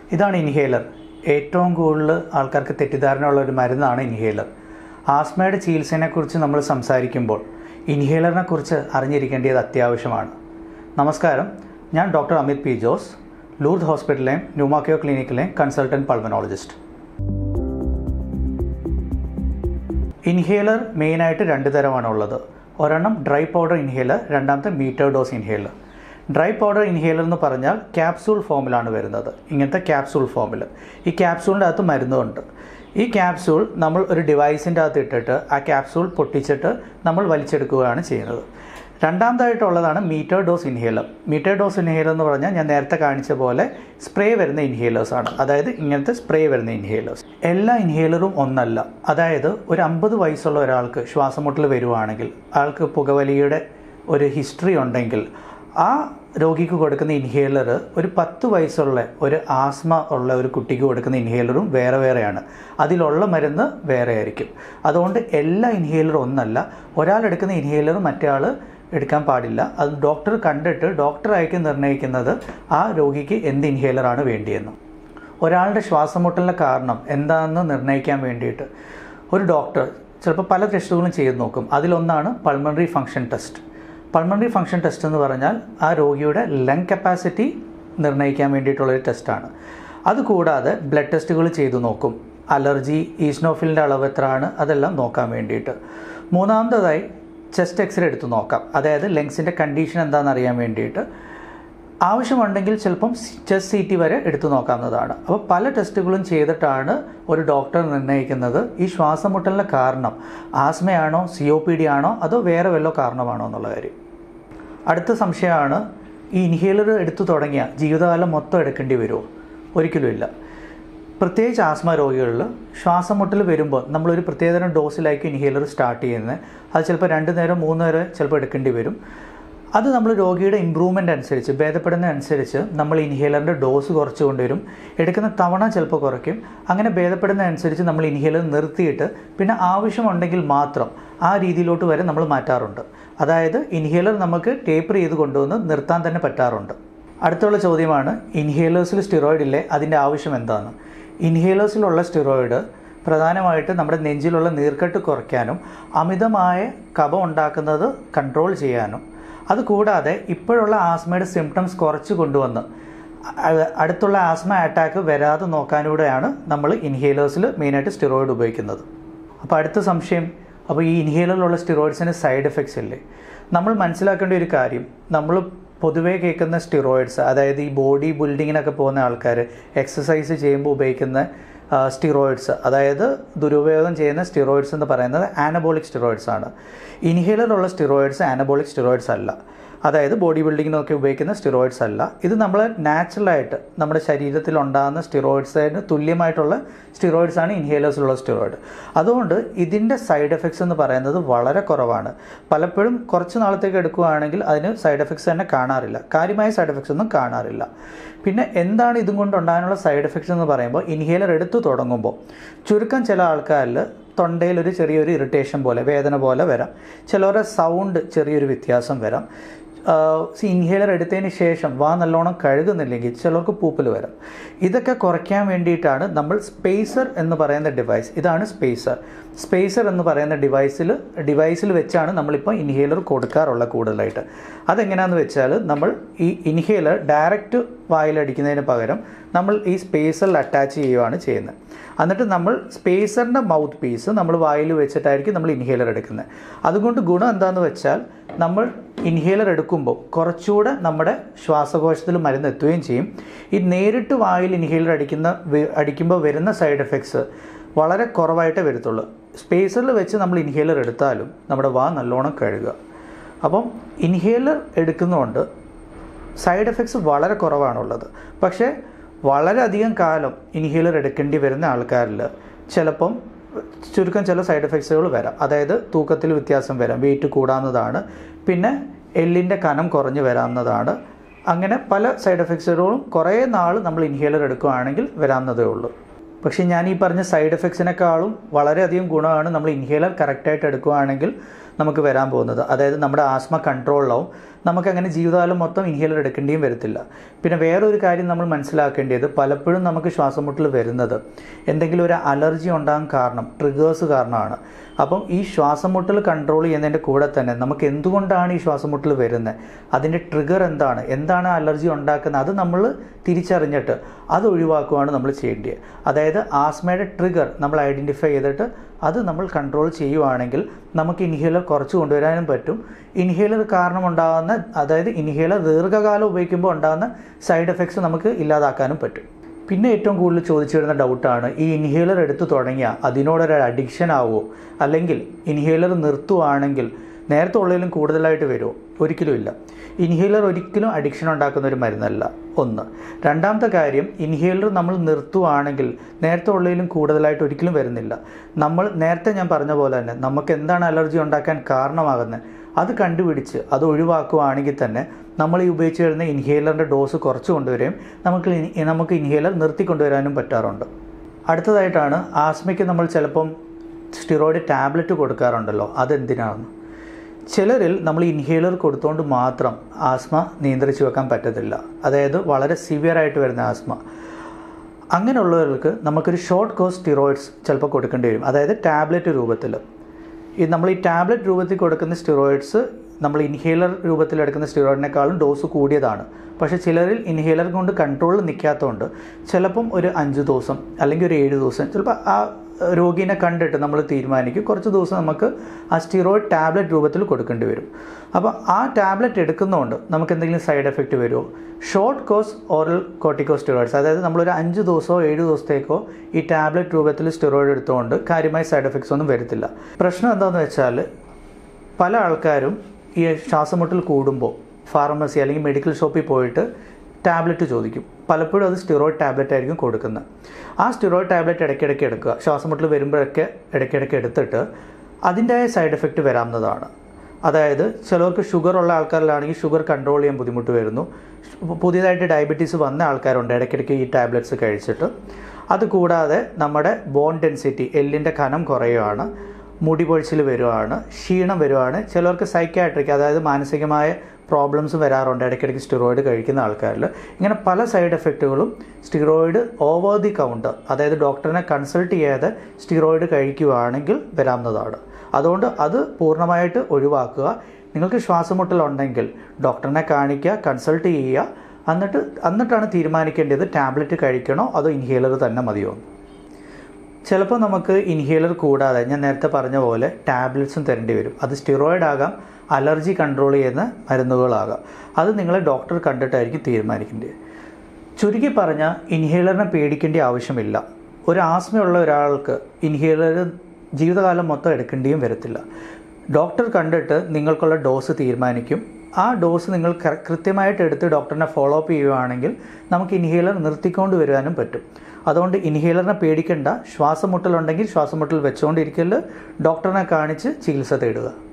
ഇതാണ് ഇൻഹേലർ ഏറ്റവും കൂടുതൽ ആൾക്കാർക്ക് തെറ്റിദ്ധാരണ ഉള്ള ഒരു മരുന്നാണ് ഇൻഹേലർ ആസ്മയുടെ ചികിത്സയെക്കുറിച്ച് നമ്മൾ സംസാരിക്കുമ്പോൾ ഇൻഹേലറിനെ കുറിച്ച് അറിഞ്ഞിരിക്കേണ്ടത് അത്യാവശ്യമാണ് നമസ്കാരം ഞാൻ doctor Amit P Jose Lourdes ഹോസ്പിറ്റലിലെയും ന്യൂമാക്കിയോ ക്ലിനിക്കിലെയും കൺസൾട്ടൻറ്റ് പൾമനോളജിസ്റ്റ് ഇൻഹേലർ മെയിനായിട്ട് രണ്ട് തരമാണ് ഉള്ളത് ഒരെണ്ണം ഡ്രൈ പൗഡർ ഇൻഹേലർ രണ്ടാമത്തെ meter dose inhaler dry powder inhaler എന്ന് പറഞ്ഞാൽ ക്യാപ്സൂൾ ഫോമിലാണ് വരുന്നത് ഇങ്ങനത്തെ ക്യാപ്സൂൾ ഫോമിൽ ഈ ക്യാപ്സൂളിൻ്റെ അകത്ത് മരുന്നുണ്ട് ഈ ക്യാപ്സൂൾ നമ്മൾ ഒരു ഡിവൈസിൻ്റെ അകത്ത് ഇട്ടിട്ട് ആ ക്യാപ്സൂൾ പൊട്ടിച്ചിട്ട് നമ്മൾ വലിച്ചെടുക്കുകയാണ് ചെയ്യുന്നത് രണ്ടാമതായിട്ടുള്ളതാണ് meter dose inhaler meter dose inhaler എന്ന് പറഞ്ഞാൽ ഞാൻ നേരത്തെ കാണിച്ച പോലെ സ്പ്രേ വരുന്ന ഇൻഹേലേഴ്സ് ആണ് അതായത് ഇങ്ങനത്തെ സ്പ്രേ വരുന്ന ഇൻഹേലേഴ്സ് എല്ലാ ഇൻഹേലറും ഒന്നല്ല അതായത് ഒരു അമ്പത് വയസ്സുള്ള ഒരാൾക്ക് ശ്വാസമുട്ടൽ വരുവാണെങ്കിൽ ആൾക്ക് പുകവലിയുടെ ഒരു ഹിസ്റ്ററി ഉണ്ടെങ്കിൽ ആ രോഗിക്ക് കൊടുക്കുന്ന ഇൻഹേലർ ഒരു പത്ത് വയസ്സുള്ള ഒരു ആസ്മ ഉള്ള ഒരു കുട്ടിക്ക് കൊടുക്കുന്ന ഇൻഹേലറും വേറെ വേറെയാണ് അതിലുള്ള മരുന്ന് വേറെ ആയിരിക്കും അതുകൊണ്ട് എല്ലാ ഇൻഹേലറും ഒന്നല്ല ഒരാൾ എടുക്കുന്ന ഇൻഹേലർ മറ്റേ ആൾ എടുക്കാൻ പാടില്ല അത് ഡോക്ടർ കണ്ടിട്ട് ഡോക്ടറായിരിക്കും നിർണ്ണയിക്കുന്നത് ആ രോഗിക്ക് എന്ത് ഇൻഹേലറാണ് വേണ്ടിയെന്ന് ഒരാളുടെ ശ്വാസമുട്ടലിൻ്റെ കാരണം എന്താണെന്ന് നിർണ്ണയിക്കാൻ വേണ്ടിയിട്ട് ഒരു ഡോക്ടർ ചിലപ്പോൾ പല ടെസ്റ്റുകളും ചെയ്ത് നോക്കും അതിലൊന്നാണ് pulmonary function test pulmonary function test എന്ന് പറഞ്ഞാൽ ആ രോഗിയുടെ ലങ് കപ്പാസിറ്റി നിർണ്ണയിക്കാൻ വേണ്ടിയിട്ടുള്ളൊരു ടെസ്റ്റാണ് അതുകൂടാതെ ബ്ലഡ് ടെസ്റ്റുകൾ ചെയ്തു നോക്കും അലർജി ഈസ്നോഫിലിൻ്റെ അളവ് എത്രയാണ് അതെല്ലാം നോക്കാൻ വേണ്ടിയിട്ട് മൂന്നാമത്തതായി ചെസ്റ്റ് എക്സ്റേ എടുത്ത് നോക്കാം അതായത് ലങ്സിൻ്റെ കണ്ടീഷൻ എന്താണെന്ന് അറിയാൻ വേണ്ടിയിട്ട് ആവശ്യമുണ്ടെങ്കിൽ ചിലപ്പം ചെസ്റ്റ് സി ടി വരെ എടുത്തു നോക്കാവുന്നതാണ് അപ്പോൾ പല ടെസ്റ്റുകളും ചെയ്തിട്ടാണ് ഒരു ഡോക്ടർ നിർണ്ണയിക്കുന്നത് ഈ ശ്വാസമുട്ടലിൻ്റെ കാരണം ആസ്മയാണോ സി ഒ പി ഡി ആണോ അതോ വേറെ വല്ലോ കാരണമാണോ എന്നുള്ള കാര്യം അടുത്ത സംശയമാണ് ഈ ഇൻഹേലർ എടുത്തു തുടങ്ങിയ ജീവിതകാലം മൊത്തം എടുക്കേണ്ടി വരുമോ ഒരിക്കലും ഇല്ല പ്രത്യേകിച്ച് ആസ്മ രോഗികളിൽ ശ്വാസമുട്ടൽ വരുമ്പോൾ നമ്മളൊരു പ്രത്യേകതരം ഡോസിലായിരിക്കും ഇൻഹേലർ സ്റ്റാർട്ട് ചെയ്യുന്നത് അത് ചിലപ്പോൾ രണ്ട് നേരം മൂന്ന് നേരം ചിലപ്പോൾ എടുക്കേണ്ടി വരും അത് നമ്മൾ രോഗിയുടെ ഇമ്പ്രൂവ്മെൻ്റ് അനുസരിച്ച് ഭേദപ്പെടുന്നതനുസരിച്ച് നമ്മൾ ഇൻഹേലറിൻ്റെ ഡോസ് കുറച്ച് കൊണ്ടുവരും എടുക്കുന്ന തവണ ചിലപ്പോൾ കുറയ്ക്കും അങ്ങനെ ഭേദപ്പെടുന്നതനുസരിച്ച് നമ്മൾ ഇൻഹേലർ നിർത്തിയിട്ട് പിന്നെ ആവശ്യമുണ്ടെങ്കിൽ മാത്രം ആ രീതിയിലോട്ട് വരെ നമ്മൾ മാറ്റാറുണ്ട് അതായത് ഇൻഹേലർ നമുക്ക് ടേപ്പർ ചെയ്ത് കൊണ്ടുവന്ന് നിർത്താൻ തന്നെ പറ്റാറുണ്ട് അടുത്തുള്ള ചോദ്യമാണ് ഇൻഹേലേഴ്സിൽ സ്റ്റിറോയിഡ് ഇല്ലേ അതിൻ്റെ ആവശ്യം എന്താണ് ഇൻഹേലേഴ്സിലുള്ള സ്റ്റിറോയിഡ് പ്രധാനമായിട്ട് നമ്മുടെ നെഞ്ചിലുള്ള നീർക്കെട്ട് കുറയ്ക്കാനും അമിതമായ കഫം ഉണ്ടാക്കുന്നത് കൺട്രോൾ ചെയ്യാനും അതുകൂടാതെ ഇപ്പോഴുള്ള ആസ്മയുടെ സിംറ്റംസ് കുറച്ച് കൊണ്ടുവന്ന് അടുത്തുള്ള ആസ്മ അറ്റാക്ക് വരാതെ നോക്കാനൂടെയാണ് നമ്മൾ ഇൻഹേലേഴ്സിൽ മെയിനായിട്ട് സ്റ്റിറോയിഡ് ഉപയോഗിക്കുന്നത് അപ്പോൾ അടുത്ത സംശയം അപ്പോൾ ഈ ഇൻഹേലറിലുള്ള സ്റ്റിറോയിഡ്സിന് സൈഡ് എഫക്ട്സ് ഇല്ലേ നമ്മൾ മനസ്സിലാക്കേണ്ട ഒരു കാര്യം നമ്മൾ പൊതുവേ കേൾക്കുന്ന സ്റ്റിറോയിഡ്സ് അതായത് ഈ ബോഡി ബിൽഡിങ്ങിനൊക്കെ പോകുന്ന ആൾക്കാർ എക്സസൈസ് ചെയ്യുമ്പോൾ ഉപയോഗിക്കുന്ന സ്റ്റിറോയിഡ്സ് അതായത് ദുരുപയോഗം ചെയ്യുന്ന സ്റ്റിറോയിഡ്സ് എന്ന് പറയുന്നത് ആനബോളിക് സ്റ്റിറോയിഡ്സ് ആണ് ഇൻഹേലറുള്ള സ്റ്റിറോയിഡ്സ് ആനബോളിക് സ്റ്റിറോയിഡ്സ് അല്ല അതായത് ബോഡി ബിൽഡിങ്ങിനൊക്കെ ഉപയോഗിക്കുന്ന സ്റ്റിറോയിഡ്സ് അല്ല ഇത് നമ്മൾ നാച്ചുറലായിട്ട് നമ്മുടെ ശരീരത്തിൽ ഉണ്ടാകുന്ന സ്റ്റിറോയിഡ്സിന് തുല്യമായിട്ടുള്ള സ്റ്റിറോയിഡ്സ് ആണ് ഇൻഹേലേഴ്സിലുള്ള സ്റ്റിറോയിഡ് അതുകൊണ്ട് ഇതിൻ്റെ സൈഡ് എഫക്ട്സ് എന്ന് പറയുന്നത് വളരെ കുറവാണ് പലപ്പോഴും കുറച്ച് നാളത്തേക്ക് എടുക്കുകയാണെങ്കിൽ അതിന് സൈഡ് എഫക്ട്സ് തന്നെ കാണാറില്ല കാര്യമായ സൈഡ് എഫക്ട്സ് ഒന്നും കാണാറില്ല പിന്നെ എന്താണ് ഇതും കൊണ്ട് ഉണ്ടാകാനുള്ള സൈഡ് എഫക്ട്സ് എന്ന് പറയുമ്പോൾ ഇൻഹേലർ എടുത്തു തുടങ്ങുമ്പോൾ ചുരുക്കം ചില ആൾക്കാരിൽ തൊണ്ടയിൽ ഒരു ചെറിയൊരു ഇറിറ്റേഷൻ പോലെ വേദന പോലെ വരാം ചിലവരുടെ സൗണ്ട് ചെറിയൊരു വ്യത്യാസം വരാം ഇൻഹേലർ എടുത്തതിന് ശേഷം വാ നല്ലോണം കഴുകുന്നില്ലെങ്കിൽ ചിലർക്ക് പൂപ്പൽ വരാം ഇതൊക്കെ കുറയ്ക്കാൻ വേണ്ടിയിട്ടാണ് നമ്മൾ സ്പേസർ എന്ന് പറയുന്ന ഡിവൈസ് ഇതാണ് സ്പേസർ സ്പേസർ എന്ന് പറയുന്ന ഡിവൈസിൽ ഡിവൈസിൽ വെച്ചാണ് നമ്മളിപ്പോൾ ഇൻഹേലർ കൊടുക്കാറുള്ളത് കൂടുതലായിട്ട് അതെങ്ങനെയാണെന്ന് വെച്ചാൽ നമ്മൾ ഈ ഇൻഹേലർ ഡയറക്റ്റ് വായിലടിക്കുന്നതിന് പകരം നമ്മൾ ഈ സ്പേസറിൽ അറ്റാച്ച് ചെയ്യുകയാണ് ചെയ്യുന്നത് എന്നിട്ട് നമ്മൾ സ്പേസറിൻ്റെ മൗത്ത് പീസ് നമ്മൾ വായിൽ വെച്ചിട്ടായിരിക്കും നമ്മൾ ഇൻഹേലർ എടുക്കുന്നത് അതുകൊണ്ട് ഗുണം എന്താണെന്ന് വെച്ചാൽ നമ്മൾ ഇൻഹേലർ എടുക്കുമ്പോൾ കുറച്ചുകൂടെ നമ്മുടെ ശ്വാസകോശത്തിൽ മരുന്ന് എത്തുകയും ചെയ്യും ഈ നേരിട്ട് വായിൽ ഇൻഹേലർ അടിക്കുന്ന അടിക്കുമ്പോൾ വരുന്ന സൈഡ് എഫക്ട്സ് വളരെ കുറവായിട്ടേ വരത്തുള്ളൂ സ്പേസറിൽ വെച്ച് നമ്മൾ ഇൻഹേലർ എടുത്താലും നമ്മുടെ വാ നല്ലോണം കഴുകുക അപ്പം ഇൻഹേലർ എടുക്കുന്നതുകൊണ്ട് സൈഡ് എഫക്ട്സ് വളരെ കുറവാണുള്ളത് പക്ഷേ വളരെയധികം കാലം ഇൻഹേലർ എടുക്കേണ്ടി വരുന്ന ആൾക്കാരിൽ ചിലപ്പം ചുരുക്കം ചില സൈഡ് എഫക്ട്സുകൾ വരാം അതായത് തൂക്കത്തിൽ വ്യത്യാസം വരാം വെയിറ്റ് കൂടാവുന്നതാണ് പിന്നെ എല്ലിൻ്റെ കനം കുറഞ്ഞ് വരാവുന്നതാണ് അങ്ങനെ പല സൈഡ് എഫക്ട്സുകളും കുറേ നാൾ നമ്മൾ ഇൻഹേലർ എടുക്കുകയാണെങ്കിൽ വരാവുന്നതേ ഉള്ളൂ പക്ഷേ ഞാൻ ഈ പറഞ്ഞ സൈഡ് എഫക്ട്സിനേക്കാളും വളരെയധികം ഗുണമാണ് നമ്മൾ ഇൻഹേലർ കറക്റ്റായിട്ട് എടുക്കുകയാണെങ്കിൽ നമുക്ക് വരാൻ പോകുന്നത് അതായത് നമ്മുടെ ആസ്മ കൺട്രോളിലാവും നമുക്കങ്ങനെ ജീവിതകാലം മൊത്തം ഇൻഹേലർ എടുക്കേണ്ടിയും വരത്തില്ല പിന്നെ വേറൊരു കാര്യം നമ്മൾ മനസ്സിലാക്കേണ്ടത് പലപ്പോഴും നമുക്ക് ശ്വാസമുട്ടൽ വരുന്നത് എന്തെങ്കിലും ഒരു അലർജി ഉണ്ടാകാൻ കാരണം ട്രിഗേഴ്സ് കാരണമാണ് അപ്പം ഈ ശ്വാസമുട്ടൽ കൺട്രോൾ ചെയ്യുന്നതിൻ്റെ കൂടെ തന്നെ നമുക്ക് എന്തുകൊണ്ടാണ് ഈ ശ്വാസമുട്ടൽ വരുന്നത് അതിൻ്റെ ട്രിഗർ എന്താണ് എന്താണ് അലർജി ഉണ്ടാക്കുന്നത് അത് നമ്മൾ തിരിച്ചറിഞ്ഞിട്ട് അത് ഒഴിവാക്കുകയാണ് നമ്മൾ ചെയ്യേണ്ടത് അതായത് ആസ്മയുടെ ട്രിഗർ നമ്മൾ ഐഡൻറ്റിഫൈ ചെയ്തിട്ട് അത് നമ്മൾ കൺട്രോൾ ചെയ്യുവാണെങ്കിൽ നമുക്ക് ഇൻഹേലർ കുറച്ച് കൊണ്ടുവരാനും പറ്റും ഇൻഹേലർ കാരണം ഉണ്ടാകുന്ന അതായത് ഇൻഹേലർ ദീർഘകാലം ഉപയോഗിക്കുമ്പോൾ ഉണ്ടാകുന്ന സൈഡ് എഫക്ട്സ് നമുക്ക് ഇല്ലാതാക്കാനും പറ്റും പിന്നെ ഏറ്റവും കൂടുതൽ ചോദിച്ചു വരുന്ന ഡൗട്ടാണ് ഈ ഇൻഹേലർ എടുത്തു തുടങ്ങിയാൽ അതിനോടൊരു അഡിക്ഷൻ ആവുമോ അല്ലെങ്കിൽ ഇൻഹേലർ നിർത്തുവാണെങ്കിൽ നേരത്തെ ഉള്ളതിലും കൂടുതലായിട്ട് വരുമോ ഒരിക്കലും ഇല്ല ഇൻഹേലർ ഒരിക്കലും അഡിക്ഷൻ ഉണ്ടാക്കുന്ന ഒരു മരുന്നല്ല ഒന്ന് രണ്ടാമത്തെ കാര്യം ഇൻഹേലർ നമ്മൾ നിർത്തുവാണെങ്കിൽ നേരത്തെ ഉള്ളതിലും കൂടുതലായിട്ട് ഒരിക്കലും വരുന്നില്ല നമ്മൾ നേരത്തെ ഞാൻ പറഞ്ഞ പോലെ തന്നെ നമുക്ക് എന്താണ് അലർജി ഉണ്ടാക്കാൻ കാരണമാകുന്നത് അത് കണ്ടുപിടിച്ച് അത് ഒഴിവാക്കുകയാണെങ്കിൽ തന്നെ നമ്മൾ ഈ ഉപയോഗിച്ച് വരുന്ന ഇൻഹേലറിൻ്റെ ഡോസ് കുറച്ച് കൊണ്ടുവരികയും നമുക്ക് ഇനി- നമുക്ക് ഇൻഹേലർ നിർത്തിക്കൊണ്ടുവരാനും പറ്റാറുണ്ട് അടുത്തതായിട്ടാണ് ആസ്മയ്ക്ക് നമ്മൾ ചിലപ്പം സ്റ്റിറോയിഡ് ടാബ്ലറ്റ് കൊടുക്കാറുണ്ടല്ലോ അതെന്തിനാണെന്ന് ചിലരിൽ നമ്മൾ ഇൻഹേലർ കൊടുത്തുകൊണ്ട് മാത്രം ആസ്മ നിയന്ത്രിച്ച് വെക്കാൻ പറ്റത്തില്ല അതായത് വളരെ സിവിയർ ആയിട്ട് വരുന്ന ആസ്മ അങ്ങനെയുള്ളവർക്ക് നമുക്കൊരു ഷോർട്ട് കോഴ്സ് സ്റ്റിറോയിഡ്സ് ചിലപ്പോൾ കൊടുക്കേണ്ടി വരും അതായത് ടാബ്ലറ്റ് രൂപത്തിൽ ഈ നമ്മൾ ഈ ടാബ്ലറ്റ് രൂപത്തിൽ കൊടുക്കുന്ന സ്റ്റിറോയിഡ്സ് നമ്മൾ ഇൻഹേലർ രൂപത്തിൽ എടുക്കുന്ന സ്റ്റിറോയിഡിനേക്കാളും ഡോസ് കൂടിയതാണ് പക്ഷേ ചിലരിൽ ഇൻഹേലർ കൊണ്ട് കൺട്രോളിൽ നിൽക്കാത്തതുകൊണ്ട് ചിലപ്പം ഒരു അഞ്ച് ദിവസം അല്ലെങ്കിൽ ഒരു ഏഴ് ദിവസം ചിലപ്പോൾ ആ രോഗീനെ കണ്ടിട്ട് നമ്മൾ തീരുമാനിക്കും കുറച്ച് ദിവസം നമുക്ക് ആ സ്റ്റിറോയിഡ് ടാബ്ലറ്റ് രൂപത്തിൽ കൊടുക്കേണ്ടി വരും അപ്പോൾ ആ ടാബ്ലറ്റ് എടുക്കുന്നതുകൊണ്ട് നമുക്ക് എന്തെങ്കിലും സൈഡ് എഫക്റ്റ് വരുമോ short course oral corticosteroids അതായത് നമ്മളൊരു അഞ്ച് ദിവസമോ ഏഴ് ദിവസത്തേക്കോ ഈ ടാബ്ലറ്റ് രൂപത്തിൽ സ്റ്റിറോയിഡ് എടുത്തുകൊണ്ട് കാര്യമായ സൈഡ് എഫക്ട്സ് ഒന്നും വരത്തില്ല പ്രശ്നം എന്താണെന്ന് വെച്ചാൽ പല ആൾക്കാരും ഈ ശ്വാസമുട്ടൽ കൂടുമ്പോൾ ഫാർമസി അല്ലെങ്കിൽ മെഡിക്കൽ ഷോപ്പിൽ പോയിട്ട് ടാബ്ലറ്റ് ചോദിക്കും പലപ്പോഴും അത് സ്റ്റിറോയിഡ് ടാബ്ലറ്റ് ആയിരിക്കും കൊടുക്കുന്നത് ആ സ്റ്റിറോയിഡ് ടാബ്ലറ്റ് ഇടയ്ക്കിടയ്ക്ക് എടുക്കുക ശ്വാസമുട്ടൽ വരുമ്പോഴൊക്കെ ഇടയ്ക്കിടയ്ക്ക് എടുത്തിട്ട് അതിൻ്റെ സൈഡ് എഫക്റ്റ് വരാവുന്നതാണ് അതായത് ചിലർക്ക് ഷുഗർ ഉള്ള ആൾക്കാരിലാണെങ്കിൽ ഷുഗർ കൺട്രോൾ ചെയ്യാൻ ബുദ്ധിമുട്ട് വരുന്നു പുതിയതായിട്ട് ഡയബറ്റീസ് വന്ന ആൾക്കാരുണ്ട് ഇടയ്ക്കിടയ്ക്ക് ഈ ടാബ്ലറ്റ്സ് കഴിച്ചിട്ട് അതുകൂടാതെ നമ്മുടെ ബോൺ ഡെൻസിറ്റി എല്ലിൻ്റെ കനം കുറയുകയാണ് മുടി പൊഴിച്ചിൽ വരുവാണ് ക്ഷീണം വരുവാണ് ചിലർക്ക് സൈക്കാട്രിക് അതായത് മാനസികമായ പ്രോബ്ലംസ് വരാറുണ്ട് ഇടയ്ക്കിടയ്ക്ക് സ്റ്റിറോയിഡ് കഴിക്കുന്ന ആൾക്കാരിൽ ഇങ്ങനെ പല സൈഡ് എഫക്റ്റുകളും സ്റ്റിറോയിഡ് ഓവർ ദി കൗണ്ടർ അതായത് ഡോക്ടറിനെ കൺസൾട്ട് ചെയ്യാതെ സ്റ്റിറോയിഡ് കഴിക്കുകയാണെങ്കിൽ വരാവുന്നതാണ് അതുകൊണ്ട് അത് പൂർണ്ണമായിട്ട് ഒഴിവാക്കുക നിങ്ങൾക്ക് ശ്വാസമുട്ടലുണ്ടെങ്കിൽ ഡോക്ടറിനെ കാണിക്കുക കൺസൾട്ട് ചെയ്യുക എന്നിട്ട് എന്നിട്ടാണ് തീരുമാനിക്കേണ്ടത് ടാബ്ലറ്റ് കഴിക്കണോ അതോ ഇൻഹേലർ തന്നെ മതിയോ എന്ന്. ചിലപ്പോൾ നമുക്ക് ഇൻഹേലർ കൂടാതെ ഞാൻ നേരത്തെ പറഞ്ഞ പോലെ ടാബ്ലറ്റ്സും തരേണ്ടി വരും അത് സ്റ്റിറോയിഡ് ആകാം അലർജി കൺട്രോൾ ചെയ്യുന്ന മരുന്നുകളാകാം അത് നിങ്ങൾ ഡോക്ടർ കണ്ടിട്ടായിരിക്കും തീരുമാനിക്കേണ്ടത് ചുരുക്കി പറഞ്ഞാൽ ഇൻഹേലറിനെ പേടിക്കേണ്ട ആവശ്യമില്ല ഒരു ആസ്മയുള്ള ഒരാൾക്ക് ഇൻഹേലർ ജീവിതകാലം മൊത്തം എടുക്കേണ്ടിയും വരത്തില്ല ഡോക്ടർ കണ്ടിട്ട് നിങ്ങൾക്കുള്ള ഡോസ് തീരുമാനിക്കും ആ ഡോസ് നിങ്ങൾ കറ- കൃത്യമായിട്ട് എടുത്ത് ഡോക്ടറിനെ ഫോളോ അപ്പ് ചെയ്യുകയാണെങ്കിൽ നമുക്ക് ഇൻഹേലർ നിർത്തിക്കൊണ്ട് വരുവാനും പറ്റും അതുകൊണ്ട് ഇൻഹേലറിനെ പേടിക്കേണ്ട ശ്വാസമുട്ടലുണ്ടെങ്കിൽ ശ്വാസമുട്ടൽ വെച്ചുകൊണ്ടിരിക്കൽ ഡോക്ടറിനെ കാണിച്ച് ചികിത്സ തേടുക